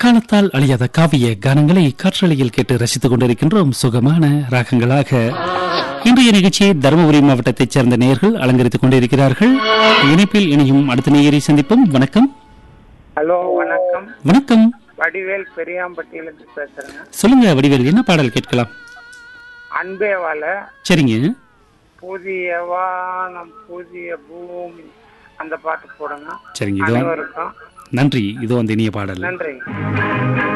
காலத்தால் அழியாத காவிய கானங்களை காற்றலையில் கேட்டு ரசித்துக் கொண்டிருக்கின்றோம் சுகமான ராகங்களாக இன்றைய நிகழ்ச்சியை தருமபுரி மாவட்டத்தைச் சேர்ந்த நேயர்கள் அலங்கரித்துக் கொண்டிருக்கிறார்கள் இணைப்பில் இணையும் அடுத்த நேயரை சந்திப்போம் வணக்கம் ஹலோ வணக்கம் வணக்கம் வடிவேல் பெரியாம்பட்டியிலிருந்து பேசுறேங்க சொல்லுங்க வடிவேல் என்ன பாடல் கேட்கலாம் அன்பே வாழ சரிங்க புதிய வானம் புதிய பூமி அந்த பாட்டு போடுங்க சரிங்க இதோ அனைவருக்கும் நன்றி இதோ அந்த இனிய பாடல் நன்றி